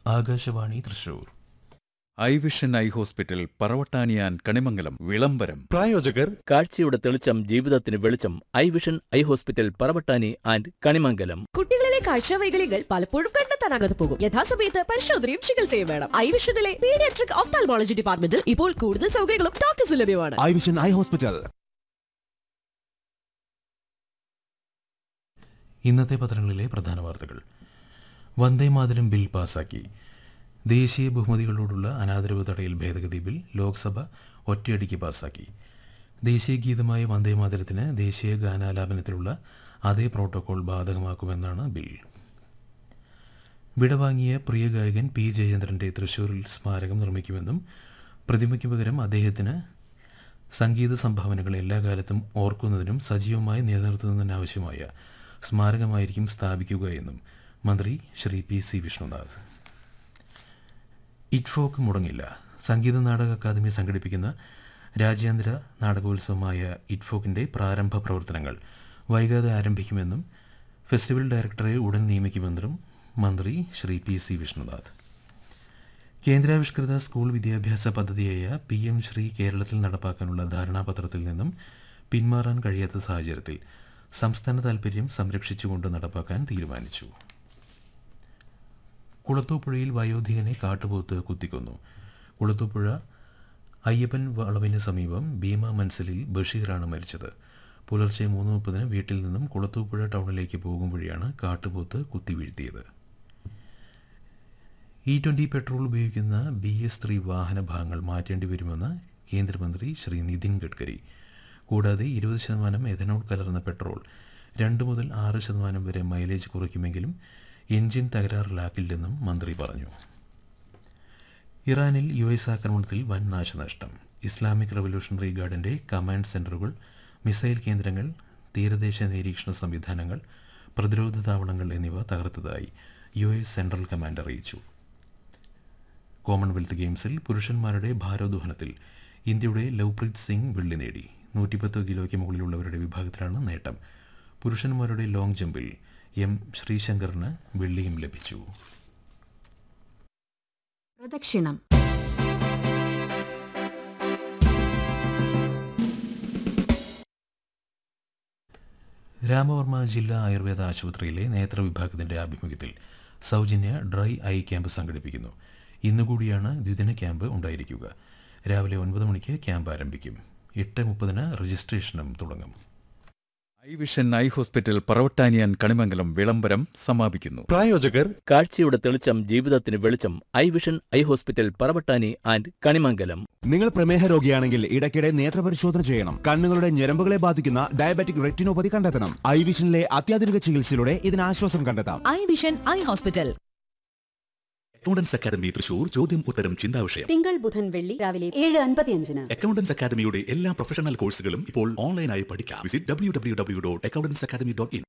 Akashvani Thrissur eye vision eye hospital പറവട്ടാനിയാൻ കണിമംഗലം വിളംബരം പ്രായോജകർ കാഴ്ചയുടെ തെളിച്ചം ജീവിതത്തിന് വെളിച്ചം eye vision eye hospital Paravattani and Kanimangalam കുട്ടികളിലെ കാഴ്ചവൈകല്യങ്ങൾ പലപ്പോഴും കണ്ടെത്താനാകാതെ പോകും യഥാസമയത്ത് പരിശോധനയും ചികിത്സയും വേണം ഐ വിഷനിലെ പീഡിയാട്രിക് ഓഫ്താൽമോളജി ഡിപ്പാർട്ട്മെന്റിൽ ഇപ്പോൾ കൂടുതൽ സൗകര്യങ്ങളും ഡോക്ടേഴ്സ് ലഭ്യമാണ് ഐ വിഷൻ ഐ ഹോസ്പിറ്റൽ ഇന്നത്തെ പത്രങ്ങളിലെ പ്രധാന വാർത്തകൾ വന്ദേ മാതരം ബിൽ പാസാക്കി ദേശീയ ബഹുമതികളോടുള്ള അനാദരവ് തടയൽ ഭേദഗതി ബിൽ ലോക്സഭ ഒറ്റയടിക്ക് പാസാക്കി ദേശീയ ഗീതമായ വന്ദേ മാതരത്തിന് ദേശീയ ഗാനാലാപനത്തിലുള്ള അതേ പ്രോട്ടോകോൾ ബാധകമാക്കുമെന്നാണ് ബിൽ വിടവാങ്ങിയ പ്രിയ ഗായകൻ പി ജയചന്ദ്രൻ്റെ തൃശൂരിൽ സ്മാരകം നിർമ്മിക്കുമെന്നും പ്രതിമയ്ക്ക് പകരം അദ്ദേഹത്തിന് സംഗീത സംഭാവനകൾ എല്ലാ കാലത്തും ഓർക്കുന്നതിനും സജീവമായി നിലനിർത്തുന്നതിനാവശ്യമായ സ്മാരകമായിരിക്കും സ്ഥാപിക്കുക എന്നും മന്ത്രി Shri P C Vishnunath ITFoK മുടങ്ങില്ല സംഗീത നാടക അക്കാദമി സംഘടിപ്പിക്കുന്ന രാജ്യാന്തര നാടകോത്സവമായ ഇറ്റ്ഫോക്കിൻ്റെ പ്രാരംഭ പ്രവർത്തനങ്ങൾ വൈകാതെ ആരംഭിക്കുമെന്നും ഫെസ്റ്റിവൽ ഡയറക്ടറെ ഉടൻ നിയമിക്കുമെന്നും മന്ത്രി ശ്രീ പി സി വിഷ്ണുനാഥ് കേന്ദ്രാവിഷ്കൃത സ്കൂൾ വിദ്യാഭ്യാസ പദ്ധതിയായ പി എം ശ്രീ കേരളത്തിൽ നടപ്പാക്കാനുള്ള ധാരണാപത്രത്തിൽ നിന്നും പിന്മാറാൻ കഴിയാത്ത സാഹചര്യത്തിൽ സംസ്ഥാന താൽപ്പര്യം സംരക്ഷിച്ചുകൊണ്ട് നടപ്പാക്കാൻ തീരുമാനിച്ചു കുളത്തൂപ്പുഴയിൽ വയോധികനെ കാട്ടുപോത്ത് കുത്തിക്കൊന്നു കുളത്തൂപ്പുഴ അയ്യപ്പൻ വളവിന് സമീപം ഭീമ മൻസലിൽ ബഷീറാണ് മരിച്ചത് പുലർച്ചെ മൂന്ന് മുപ്പതിന് വീട്ടിൽ നിന്നും കുളത്തൂപ്പുഴ ടൗണിലേക്ക് പോകും വഴിയാണ് കാട്ടുപോത്ത് കുത്തിവീഴ്ത്തിയത് ഇ ട്വൻ്റി പെട്രോൾ ഉപയോഗിക്കുന്ന ബി എസ് ത്രീ വാഹന ഭാഗങ്ങൾ മാറ്റേണ്ടി വരുമെന്ന് കേന്ദ്രമന്ത്രി ശ്രീ നിതിൻ ഗഡ്കരി കൂടാതെ ഇരുപത് ശതമാനം എഥനോൾ കലർന്ന പെട്രോൾ രണ്ട് മുതൽ ആറ് ശതമാനം വരെ മൈലേജ് കുറയ്ക്കുമെങ്കിലും എഞ്ചിൻ തകരാറിലാക്കില്ലെന്നും മന്ത്രി പറഞ്ഞു ഇറാനിൽ യു എസ് ആക്രമണത്തിൽ വൻ നാശനഷ്ടം ഇസ്ലാമിക് റവല്യൂഷണറി ഗാർഡിൻ്റെ കമാൻഡ് സെൻറ്ററുകൾ മിസൈൽ കേന്ദ്രങ്ങൾ തീരദേശ നിരീക്ഷണ സംവിധാനങ്ങൾ പ്രതിരോധ താവളങ്ങൾ എന്നിവ തകർത്തതായി യു എസ് സെൻട്രൽ കമാൻഡ് അറിയിച്ചു കോമൺവെൽത്ത് ഗെയിംസിൽ പുരുഷന്മാരുടെ ഭാരോദ്വഹനത്തിൽ ഇന്ത്യയുടെ ലവ്പ്രീത് സിംഗ് വെള്ളി നേടി നൂറ്റിപ്പത്ത് കിലോയ്ക്ക് മുകളിലുള്ളവരുടെ വിഭാഗത്തിലാണ് നേട്ടം പുരുഷന്മാരുടെ ലോങ് ജമ്പിൽ എം ശ്രീശങ്കറിന് വെള്ളിയും ലഭിച്ചു പ്രദക്ഷിണം രാമവർമ്മ ജില്ലാ ആയുർവേദ ആശുപത്രിയിലെ നേത്രവിഭാഗത്തിന്റെ ആഭിമുഖ്യത്തിൽ സൗജന്യ ഡ്രൈ ഐ ക്യാമ്പ് സംഘടിപ്പിക്കുന്നു ഇന്നുകൂടിയാണ് ദ്വിദിന ക്യാമ്പ് ഉണ്ടായിരിക്കുക രാവിലെ ഒൻപത് മണിക്ക് ക്യാമ്പ് ആരംഭിക്കും എട്ട് മുപ്പതിന് രജിസ്ട്രേഷനും തുടങ്ങും ഐ വിഷൻ ഐ ഹോസ്പിറ്റൽ പറവട്ടാനിയാൻ കണിമംഗലം വിളംബരം സമാപിക്കുന്നു പ്രായോജകർ കാഴ്ചയുടെ തെളിച്ചം ജീവിതത്തിന് വെളിച്ചം eye vision eye hospital Paravattani and Kanimangalam നിങ്ങൾ പ്രമേഹ രോഗിയാണെങ്കിൽ ഇടയ്ക്കിടെ നേത്രപരിശോധന ചെയ്യണം കണ്ണുകളുടെ ഞരമ്പുകളെ ബാധിക്കുന്ന ഡയബറ്റിക് റെറ്റിനോപ്പതി കണ്ടെത്തണം ഐ വിഷനിലെ അത്യാധുനിക ചികിത്സയിലൂടെ ഇതിന് ആശ്വാസം കണ്ടെത്താം eye vision eye hospital accountants academy Thrissur ചോദ്യം ഉത്തരം ചിന്താവിഷയം തിങ്കൾ ബുധൻ വെള്ളി രാവിലെ ഏഴ് അൻപത്തിയഞ്ചിന് അക്കൗണ്ടൻസ് അക്കാദമിയുടെ എല്ലാ പ്രൊഫഷണൽ കോഴ്സുകളും ഇപ്പോൾ ഓൺലൈനായി പഠിക്കാം visit W W W dot accountants academy dot in